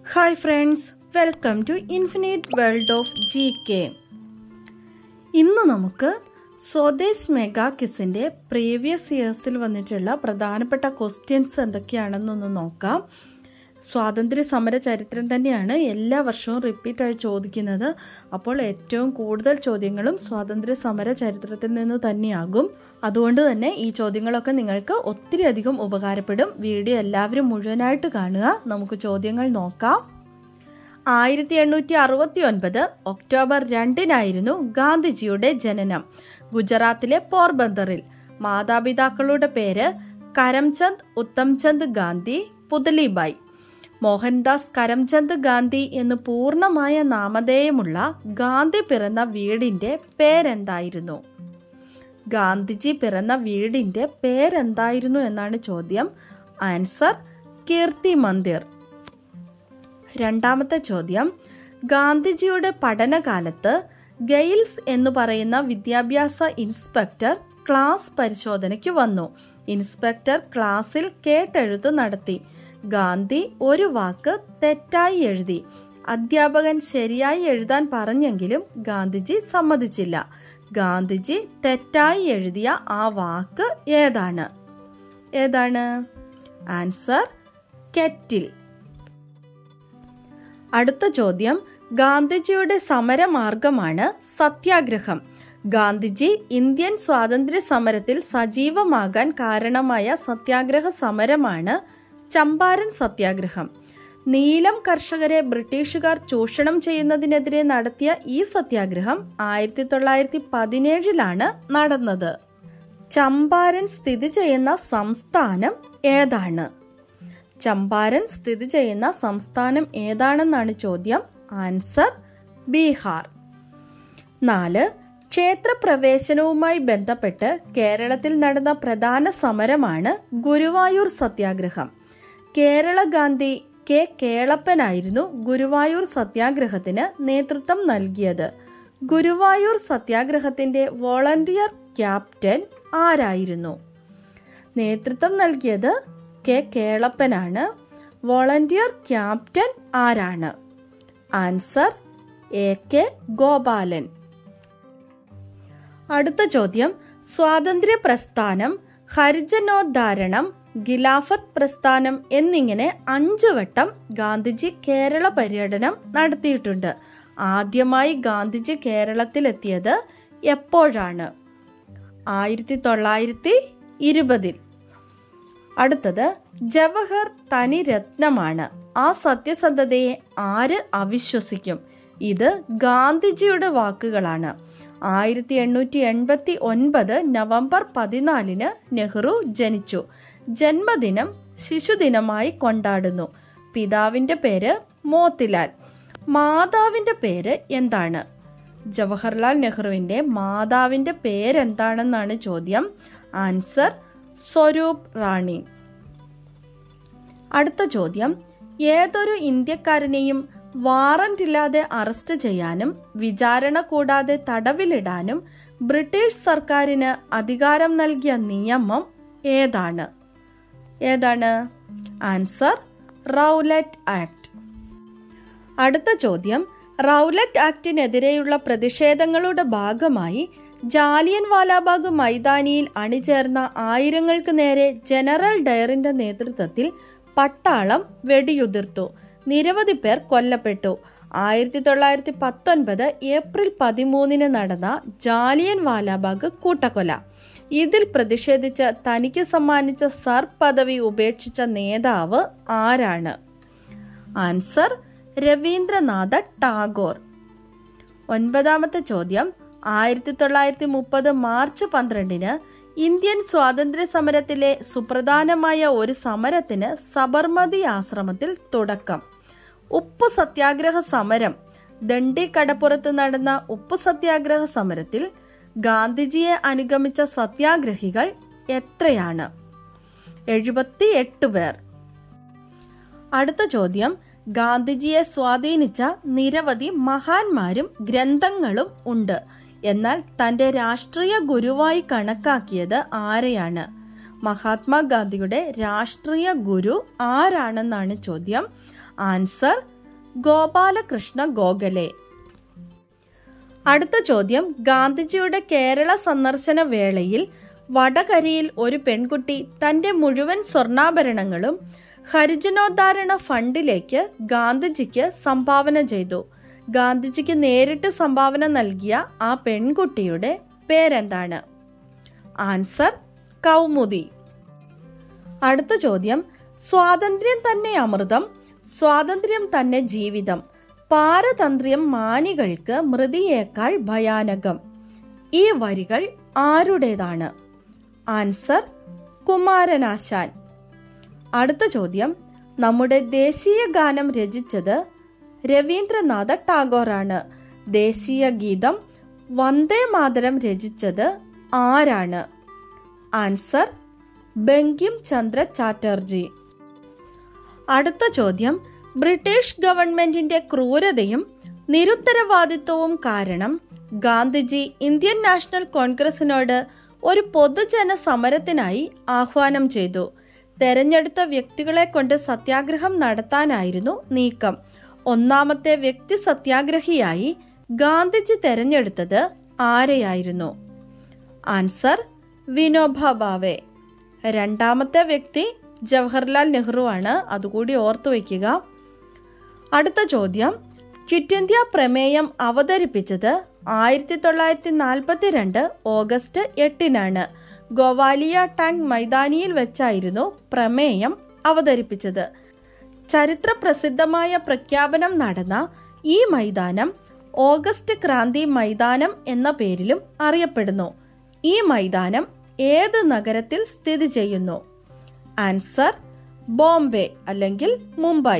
hi friends welcome to infinite world of G K ഇന്ന് നമുക്ക് Swadesh mega കിസിൻ്റെ previous ഇയേഴ്സിൽ വന്നിട്ടുള്ള പ്രധാനപ്പെട്ട ക്വസ്റ്റ്യൻസ് എന്തൊക്കെയാണെന്നൊന്ന് നോക്കാം സ്വാതന്ത്ര്യ സമര ചരിത്രം തന്നെയാണ് എല്ലാ വർഷവും റിപ്പീറ്റായി ചോദിക്കുന്നത് അപ്പോൾ ഏറ്റവും കൂടുതൽ ചോദ്യങ്ങളും സ്വാതന്ത്ര്യ സമര ചരിത്രത്തിൽ നിന്ന് തന്നെയാകും അതുകൊണ്ട് തന്നെ ഈ ചോദ്യങ്ങളൊക്കെ നിങ്ങൾക്ക് ഒത്തിരി അധികം ഉപകാരപ്പെടും വീഡിയോ എല്ലാവരും മുഴുവനായിട്ട് കാണുക നമുക്ക് ചോദ്യങ്ങൾ നോക്കാം ആയിരത്തി എണ്ണൂറ്റി അറുപത്തി ഒൻപത് ഒക്ടോബർ രണ്ടിനായിരുന്നു ഗാന്ധിജിയുടെ ജനനം ഗുജറാത്തിലെ പോർബന്ദറിൽ മാതാപിതാക്കളുടെ പേര് കരംചന്ദ് ഉത്തംചന്ദ് ഗാന്ധി പുതലിബായ് മോഹൻദാസ് കരംചന്ദ് ഗാന്ധി എന്ന് പൂർണ്ണമായ നാമധേയമുള്ള ഗാന്ധി പിറന്ന വീടിന്റെ പേരെന്തായിരുന്നു ഗാന്ധിജി പിറന്ന വീടിന്റെ പേരെന്തായിരുന്നു എന്നാണ് ചോദ്യം ആൻസർ കീർത്തി മന്ദിർ രണ്ടാമത്തെ ചോദ്യം ഗാന്ധിജിയുടെ പഠനകാലത്ത് ഗെയിൽസ് എന്ന് പറയുന്ന വിദ്യാഭ്യാസ ഇൻസ്പെക്ടർ ക്ലാസ് പരിശോധനയ്ക്ക് വന്നു ഇൻസ്പെക്ടർ ക്ലാസ്സിൽ കേട്ടെഴുത്ത് നടത്തി ഗാന്ധി ഒരു വാക്ക് തെറ്റായി എഴുതി അധ്യാപകൻ ശരിയായി എഴുതാൻ പറഞ്ഞെങ്കിലും ഗാന്ധിജി സമ്മതിച്ചില്ല ഗാന്ധിജി തെറ്റായി എഴുതിയ ആ വാക്ക് ഏതാണ് ഏതാണ് ആൻസർ കെറ്റിൽ അടുത്ത ചോദ്യം ഗാന്ധിജിയുടെ സമരമാർഗമാണ് സത്യാഗ്രഹം ഗാന്ധിജി ഇന്ത്യൻ സ്വാതന്ത്ര്യ സമരത്തിൽ സജീവമാകാൻ കാരണമായ സത്യാഗ്രഹ സമരമാണ് ചമ്പാരൻ സത്യാഗ്രഹം നീലം കർഷകരെ ബ്രിട്ടീഷുകാർ ചൂഷണം ചെയ്യുന്നതിനെതിരെ നടത്തിയ ഈ സത്യാഗ്രഹം ആയിരത്തി തൊള്ളായിരത്തി പതിനേഴിലാണ് നടന്നത് ചമ്പാരൻ സ്ഥിതി ചെയ്യുന്ന സംസ്ഥാനം ഏതാണ് ചമ്പാരൻ സ്ഥിതി ചെയ്യുന്ന സംസ്ഥാനം ഏതാണെന്നാണ് ചോദ്യം ആൻസർ ബീഹാർ നാല് ക്ഷേത്രപ്രവേശനവുമായി ബന്ധപ്പെട്ട് കേരളത്തിൽ നടന്ന പ്രധാന സമരമാണ് ഗുരുവായൂർ സത്യാഗ്രഹം കേരള ഗാന്ധി കെ കേളപ്പനായിരുന്നു ഗുരുവായൂർ സത്യാഗ്രഹത്തിന് നേതൃത്വം നൽകിയത് ഗുരുവായൂർ സത്യാഗ്രഹത്തിന്റെ വോളണ്ടിയർ ക്യാപ്റ്റൻ ആരായിരുന്നു നേതൃത്വം നൽകിയത് കെ കേളപ്പനാണ് വോളണ്ടിയർ ക്യാപ്റ്റൻ ആരാണ് ആൻസർ എ കെ ഗോപാലൻ അടുത്ത ചോദ്യം സ്വാതന്ത്ര്യ പ്രസ്ഥാനം ഹരിജനോദ്ധാരണം ഖിലാഫത്ത് പ്രസ്ഥാനം എന്നിങ്ങനെ അഞ്ചു വട്ടം ഗാന്ധിജി കേരള പര്യടനം നടത്തിയിട്ടുണ്ട് ആദ്യമായി ഗാന്ധിജി കേരളത്തിലെത്തിയത് എപ്പോഴാണ് ആയിരത്തി തൊള്ളായിരത്തി ഇരുപതിൽ അടുത്തത് ജവഹർ തനി രത്നമാണ് ആ സത്യസന്ധതയെ ആര് അവിശ്വസിക്കും ഇത് ഗാന്ധിജിയുടെ വാക്കുകളാണ് ആയിരത്തി എണ്ണൂറ്റി എൺപത്തി ഒൻപത് നവംബർ പതിനാലിന് നെഹ്റു ജനിച്ചു ജന്മദിനം ശിശുദിനമായി കൊണ്ടാടുന്നു പിതാവിന്റെ പേര് മോത്തിലാൽ മാതാവിന്റെ പേര് എന്താണ് ജവഹർലാൽ നെഹ്റുവിന്റെ മാതാവിന്റെ പേരെന്താണെന്നാണ് ചോദ്യം ആൻസർ സ്വരൂപ് റാണി അടുത്ത ചോദ്യം ഏതൊരു ഇന്ത്യക്കാരനെയും വാറന്റ് ഇല്ലാതെ അറസ്റ്റ് ചെയ്യാനും വിചാരണ കൂടാതെ തടവിലിടാനും ബ്രിട്ടീഷ് സർക്കാരിന് അധികാരം നൽകിയ നിയമം ഏതാണ് ഏതാണ് ആൻസർ റൗലറ്റ് ആക്ട് അടുത്ത ചോദ്യം റൗലറ്റ് ആക്ടിനെതിരെയുള്ള പ്രതിഷേധങ്ങളുടെ ഭാഗമായി ജാലിയൻ വാലാബാഗ് മൈതാനിയിൽ അണിചേർന്ന ആയിരങ്ങൾക്ക് നേരെ ജനറൽ ഡയറിന്റെ നേതൃത്വത്തിൽ പട്ടാളം വെടിയുതിർത്തു നിരവധി പേർ കൊല്ലപ്പെട്ടു ആയിരത്തി തൊള്ളായിരത്തി പത്തൊൻപത് ഏപ്രിൽ പതിമൂന്നിന് നടന്ന ജാലിയൻ വാലാബാഗ് കൂട്ടക്കൊല ഇതിൽ പ്രതിഷേധിച്ച് തനിക്ക് സമ്മാനിച്ച സർ പദവി ഉപേക്ഷിച്ച നേതാവ് ആരാണ് ആൻസർ രവീന്ദ്രനാഥ ടാഗോർ ഒൻപതാമത്തെ ചോദ്യം ആയിരത്തി തൊള്ളായിരത്തി മുപ്പത് മാർച്ച് പന്ത്രണ്ടിന് ഇന്ത്യൻ സ്വാതന്ത്ര്യ സമരത്തിലെ സുപ്രധാനമായ ഒരു സമരത്തിന് സബർമതി ആശ്രമത്തിൽ തുടക്കം ഉപ്പു സത്യാഗ്രഹ സമരം ദണ്ഡി കടപ്പുറത്ത് നടന്ന ഉപ്പു സത്യാഗ്രഹ സമരത്തിൽ ഗാന്ധിജിയെ അനുഗമിച്ച സത്യാഗ്രഹികൾ എത്രയാണ് എഴുപത്തി എട്ട് പേർ അടുത്ത ചോദ്യം ഗാന്ധിജിയെ സ്വാധീനിച്ച നിരവധി മഹാന്മാരും ഗ്രന്ഥങ്ങളും ഉണ്ട് എന്നാൽ തന്റെ രാഷ്ട്രീയ ഗുരുവായി കണക്കാക്കിയത് ആരെയാണ് മഹാത്മാഗാന്ധിയുടെ രാഷ്ട്രീയ ഗുരു ആരാണെന്നാണ് ചോദ്യം ആൻസർ ഗോപാലകൃഷ്ണ ഗോഖലെ അടുത്ത ചോദ്യം ഗാന്ധിജിയുടെ കേരള സന്ദർശന വേളയിൽ വടകരയിൽ ഒരു പെൺകുട്ടി തന്റെ മുഴുവൻ സ്വർണ്ണാഭരണങ്ങളും ഹരിജനോദ്ധാരണ ഫണ്ടിലേക്ക് ഗാന്ധിജിക്ക് സംഭാവന ചെയ്തു ഗാന്ധിജിക്ക് നേരിട്ട് സംഭാവന നൽകിയ ആ പെൺകുട്ടിയുടെ പേരെന്താണ് ആൻസർ കൗമുദി അടുത്ത ചോദ്യം സ്വാതന്ത്ര്യം തന്നെ അമൃതം സ്വാതന്ത്ര്യം തന്നെ ജീവിതം പാരതന്ത്ര്യം മാനികൾക്ക് മൃതിയേക്കാൾ ഭയാനകം ഈ വരികൾ ആരുടേതാണ് ആൻസർ കുമാരനാശാൻ അടുത്ത ചോദ്യം നമ്മുടെ ദേശീയ ഗാനം രചിച്ചത് രവീന്ദ്രനാഥ ടാഗോറാണ് ദേശീയ ഗീതം വന്ദേ മാതരം രചിച്ചത് ആരാണ് ആൻസർ ബങ്കിം ചന്ദ്ര ചാറ്റർജി അടുത്ത ചോദ്യം ബ്രിട്ടീഷ് ഗവൺമെന്റിന്റെ ക്രൂരതയും നിരുത്തരവാദിത്വവും കാരണം ഗാന്ധിജി ഇന്ത്യൻ നാഷണൽ കോൺഗ്രസിനോട് ഒരു പൊതുജന സമരത്തിനായി ആഹ്വാനം ചെയ്തു തെരഞ്ഞെടുത്ത വ്യക്തികളെ കൊണ്ട് സത്യാഗ്രഹം നടത്താനായിരുന്നു നീക്കം ഒന്നാമത്തെ വ്യക്തി സത്യാഗ്രഹിയായി ഗാന്ധിജി തെരഞ്ഞെടുത്തത് ആരെയായിരുന്നു ആൻസർ വിനോബ ഭാവെ രണ്ടാമത്തെ വ്യക്തി ജവഹർലാൽ നെഹ്റു ആണ് അതുകൂടി ഓർത്തു വയ്ക്കുക അടുത്ത ചോദ്യം ക്വിറ്റ് ഇന്ത്യ പ്രമേയം അവതരിപ്പിച്ചത് ആയിരത്തി തൊള്ളായിരത്തി നാൽപ്പത്തി രണ്ട് ഓഗസ്റ്റ് എട്ടിനാണ് ഗോവാലിയ ടാങ്ക് മൈതാനിയിൽ വെച്ചായിരുന്നു പ്രമേയം അവതരിപ്പിച്ചത് ചരിത്ര പ്രസിദ്ധമായ പ്രഖ്യാപനം നടന്ന ഈ മൈതാനം ഓഗസ്റ്റ് ക്രാന്തി മൈതാനം എന്ന പേരിലും അറിയപ്പെടുന്നു ഈ മൈതാനം ഏത് നഗരത്തിൽ സ്ഥിതി ചെയ്യുന്നു ആൻസർ ബോംബെ അല്ലെങ്കിൽ മുംബൈ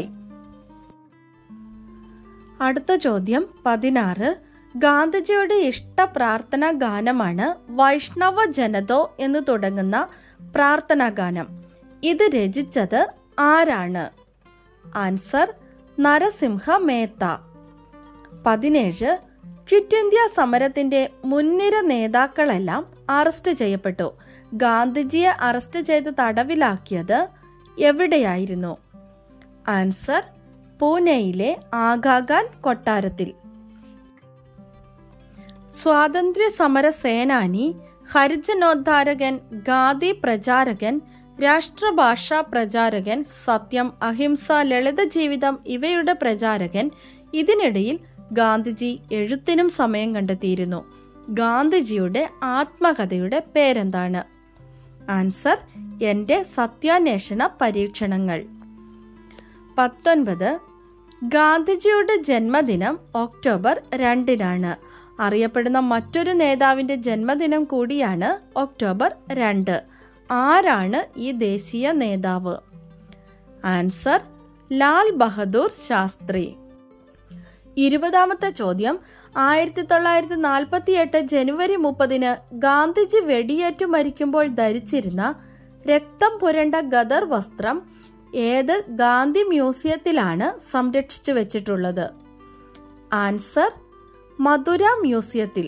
അടുത്ത ചോദ്യം പതിനാറ് ഗാന്ധിജിയുടെ ഇഷ്ട പ്രാർത്ഥനാ ഗാനമാണ് വൈഷ്ണവ ജനതോ എന്ന് തുടങ്ങുന്ന പ്രാർത്ഥനാ ഗാനം ഇത് രചിച്ചത് ആരാണ് ആൻസർ നരസിംഹ മേത്ത പതിനേഴ് ക്വിറ്റ് ഇന്ത്യ സമരത്തിന്റെ മുൻനിര നേതാക്കളെല്ലാം അറസ്റ്റ് ചെയ്യപ്പെട്ടു ഗാന്ധിജിയെ അറസ്റ്റ് ചെയ്ത് തടവിലാക്കിയത് എവിടെയായിരുന്നു ആൻസർ പൂനെയിലെ ആഗാഖാൻ കൊട്ടാരത്തിൽ സ്വാതന്ത്ര്യ സമര സേനാനി ഹരിജനോദ്ധാരകൻ ഗാന്ധി പ്രചാരകൻ രാഷ്ട്രഭാഷാ പ്രചാരകൻ സത്യം അഹിംസ ലളിത ജീവിതം ഇവയുടെ പ്രചാരകൻ ഇതിനിടയിൽ ഗാന്ധിജി എഴുത്തിനും സമയം കണ്ടെത്തിയിരുന്നു ഗാന്ധിജിയുടെ ആത്മകഥയുടെ പേരെന്താണ് ആൻസർ എൻ്റെ സത്യാന്വേഷണ പരീക്ഷണങ്ങൾ പത്തൊൻപത് ഗാന്ധിജിയുടെ ജന്മദിനം ഒക്ടോബർ രണ്ടിനാണ് അറിയപ്പെടുന്ന മറ്റൊരു നേതാവിന്റെ ജന്മദിനം കൂടിയാണ് ഒക്ടോബർ രണ്ട് ആരാണ് ഈ ദേശീയ നേതാവ് ആൻസർ ലാൽ ബഹദൂർ ശാസ്ത്രി ഇരുപതാമത്തെ ചോദ്യം ആയിരത്തി തൊള്ളായിരത്തി നാൽപ്പത്തി എട്ട് ജനുവരി മുപ്പതിന് ഗാന്ധിജി വെടിയേറ്റു മരിക്കുമ്പോൾ ധരിച്ചിരുന്ന രക്തം പുരണ്ട ഗദർ വസ്ത്രം ഏത് ഗാന്ധി മ്യൂസിയത്തിലാണ് സംരക്ഷിച്ചു വെച്ചിട്ടുള്ളത് ആൻസർ മധുര മ്യൂസിയത്തിൽ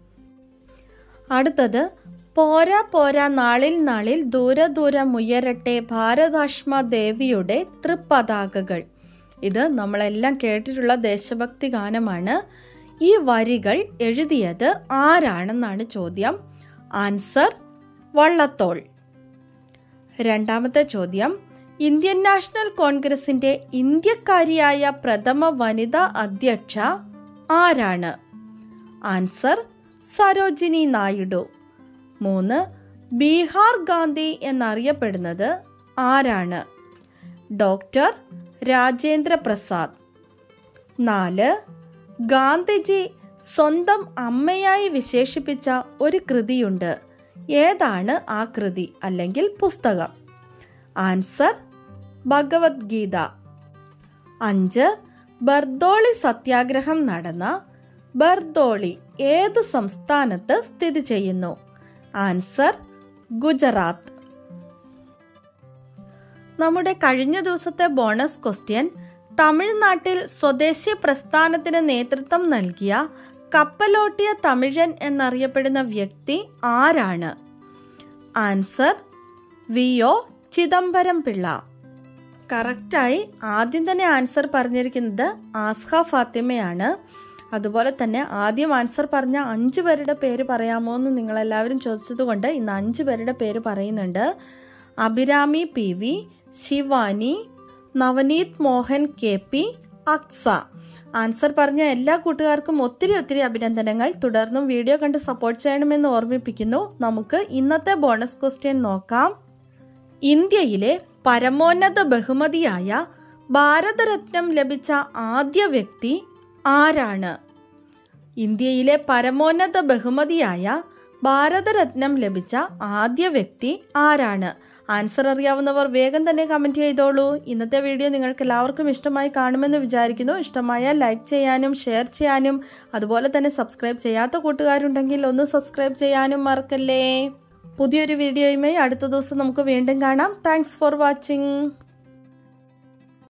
അടുത്തത് പോരാ പോരാ നാളിൽ നാളിൽ ദൂരെ ദൂരം ഉയരട്ടെ ഭാരതാഷ്മ ദേവിയുടെ തൃപ്പതാകകൾ ഇത് നമ്മളെല്ലാം കേട്ടിട്ടുള്ള ദേശഭക്തി ഗാനമാണ് ഈ വരികൾ എഴുതിയത് ആരാണെന്നാണ് ചോദ്യം ആൻസർ വള്ളത്തോൾ രണ്ടാമത്തെ ചോദ്യം ഇന്ത്യൻ നാഷണൽ കോൺഗ്രസിന്റെ ഇന്ത്യക്കാരിയായ പ്രഥമ വനിതാ അധ്യക്ഷ ആരാണ് ആൻസർ സരോജിനി നായിഡു മൂന്ന് ബീഹാർ ഗാന്ധി എന്നറിയപ്പെടുന്നത് ആരാണ് ഡോക്ടർ രാജേന്ദ്ര പ്രസാദ് നാല് ഗാന്ധിജി സ്വന്തം അമ്മയായി വിശേഷിപ്പിച്ച ഒരു കൃതിയുണ്ട് ഏതാണ് ആ കൃതി അല്ലെങ്കിൽ പുസ്തകം ആൻസർ ഭഗവത്ഗീത അഞ്ച് ബർദോളി സത്യാഗ്രഹം നടന്ന ബർദോളി ഏത് സംസ്ഥാനത്ത് സ്ഥിതി ചെയ്യുന്നു ആൻസർ ഗുജറാത്ത് നമ്മുടെ കഴിഞ്ഞ ദിവസത്തെ ബോണസ് ക്വസ്റ്റ്യൻ തമിഴ്നാട്ടിൽ സ്വദേശി പ്രസ്ഥാനത്തിന് നേതൃത്വം നൽകിയ കപ്പലോട്ടിയ തമിഴൻ എന്നറിയപ്പെടുന്ന വ്യക്തി ആരാണ് answer V O Chidambaram Pillai കറക്റ്റായി ആദ്യം തന്നെ ആൻസർ പറഞ്ഞിരിക്കുന്നത് ആസ്ഹ ഫാത്തിമയാണ് അതുപോലെ തന്നെ ആദ്യം ആൻസർ പറഞ്ഞ അഞ്ച് പേരുടെ പേര് പറയാമോ എന്ന് നിങ്ങളെല്ലാവരും ചോദിച്ചതുകൊണ്ട് ഇന്ന് അഞ്ച് പേരുടെ പേര് പറയുന്നുണ്ട് Abhirami P V Shivani Navaneeth Mohan K P Aksa answer പറഞ്ഞ എല്ലാ കൂട്ടുകാർക്കും ഒത്തിരി ഒത്തിരി അഭിനന്ദനങ്ങൾ തുടർന്നും വീഡിയോ കണ്ട് സപ്പോർട്ട് ചെയ്യണമെന്ന് ഓർമ്മിപ്പിക്കുന്നു നമുക്ക് ഇന്നത്തെ ബോണസ് ക്വസ്റ്റ്യൻ നോക്കാം ഇന്ത്യയിലെ പരമോന്നത ബഹുമതിയായ ഭാരതരത്നം ലഭിച്ച ആദ്യ വ്യക്തി ആരാണ് ഇന്ത്യയിലെ പരമോന്നത ബഹുമതിയായ ഭാരതരത്നം ലഭിച്ച ആദ്യ വ്യക്തി ആരാണ് ആൻസർ അറിയാവുന്നവർ വേഗം തന്നെ കമൻറ്റ് ചെയ്തോളൂ ഇന്നത്തെ വീഡിയോ നിങ്ങൾക്ക് എല്ലാവർക്കും ഇഷ്ടമായി കാണുമെന്ന് വിചാരിക്കുന്നു ഇഷ്ടമായാൽ ലൈക്ക് ചെയ്യാനും ഷെയർ ചെയ്യാനും അതുപോലെ തന്നെ സബ്സ്ക്രൈബ് ചെയ്യാത്ത കൂട്ടുകാരുണ്ടെങ്കിൽ ഒന്ന് സബ്സ്ക്രൈബ് ചെയ്യാനും മറക്കല്ലേ പുതിയൊരു വീഡിയോയുമായി അടുത്ത ദിവസം നമുക്ക് വീണ്ടും കാണാം താങ്ക്സ് ഫോർ വാച്ചിങ്